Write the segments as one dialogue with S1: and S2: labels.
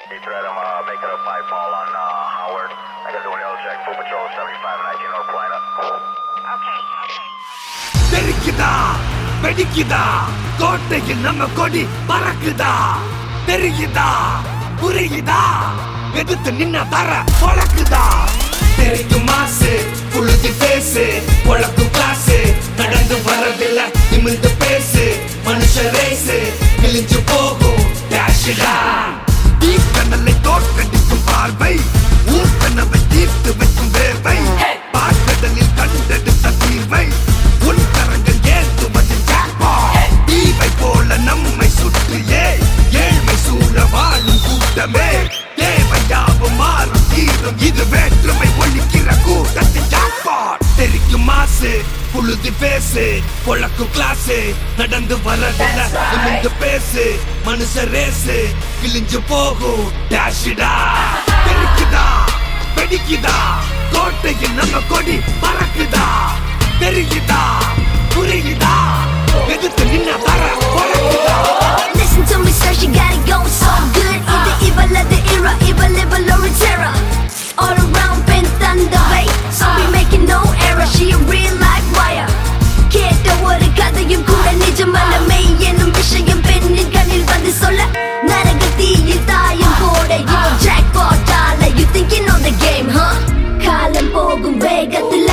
S1: Detroit, I'm uh, making a pipe fall on uh, Howard. I gotta do an L check. Full patrol 75 and 19 North Plano.
S2: Okay, okay.
S3: தெரிக்குதா வெடிக்குதா கோட்டையில் நம்ம கொடி பறக்குதா தெரியுதா புரியுதா எதிர்த்து நின்ன தர பொழக்குதா தெரிக்கும் மாசு புழுதி பேசு பொழக்கும் கிளாஸு நடந்து வரதில்ல நிமிர்ந்து பேசு மனுஷ ரேசு கிழிஞ்சு போகும் டேஷிடா தீக்கடலை தோற்கடிக்கும் பார்வை ஊர்க்கனவை தீர்த்து வைக்கும் வேர்வை பாக்கடலில் கண்டெடுத்த தீர்வை உன் கரங்கள் ஏந்துவது jackpot. தீவை போல நம்மை சுற்றியே ஏழ்மை சூழ வாழும் கூட்டமே தேவையாவும் மாறும் தீரும் இது வேற்றுமை ஒழிக்கிற கூட்டத்தின் jackpot. தெரிக்கும் மாசு புழுதி பேசு பொழக்கும் கிளாஸு நடந்து வரதில்ல நிமிந்து பேசு மனுஷ ரேசு கிழிஞ்சு போகும் டேஷிடா தெரிக்குதா வெடிக்குதா கோட்டையில் நம்ம கொடி பறக்குதா தெரியுதா புரியுதா எதிர்த்து நின்ன தர பொழக்குதா
S4: Listen to me, sir, she got it going so good. Either evil of the era, evil, evil, or a terror. All around, been thunder, bay. So we making no error. She a real life wire. கேட்ட ஒரு கதையும் கூட நிஜமல்ல மெய் என்னும் விஷயம் பெண்ணின் கண்ணில் வந்து சொல்ல நரக தீயில் தாயம் போட இவன் jackpot ஆல you think you know the game huh காலம் போகும் வேகத்துல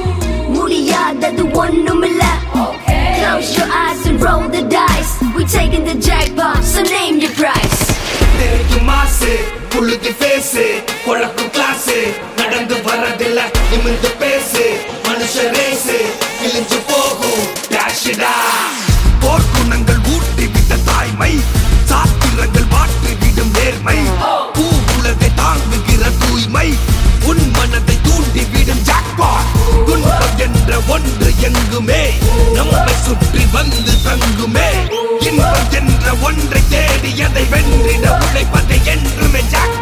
S4: முடியாதது ஒண்ணுமில்ல Close your eyes and roll the dice. We taking the jackpot, so name your price.
S3: தெரிக்கும் மாசு புழுதி பேசு பொழக்கும் கிளாஸு நடந்து வரதில்ல நிமிந்து பேசு மனுஷ ரேசு கிழிஞ்சு போகும் டேஷிடா போர்க்குணங்கள் ஊட்டி விட்ட தாய்மை சாத்திரங்கள் மாற்றி விடும் நேர்மை பூ உலகை தாங்குகிற தூய்மை உன் மனதை தூண்டி விடும் ஜாக்பாட் துன்பம் என்ற ஒன்று எங்குமே நம்மை சுற்றி வந்து தங்குமே இன்பம் என்ற ஒன்றை தேடி அதை வென்றிட உழைப்பதை என்றுமே ஜாக்பாட்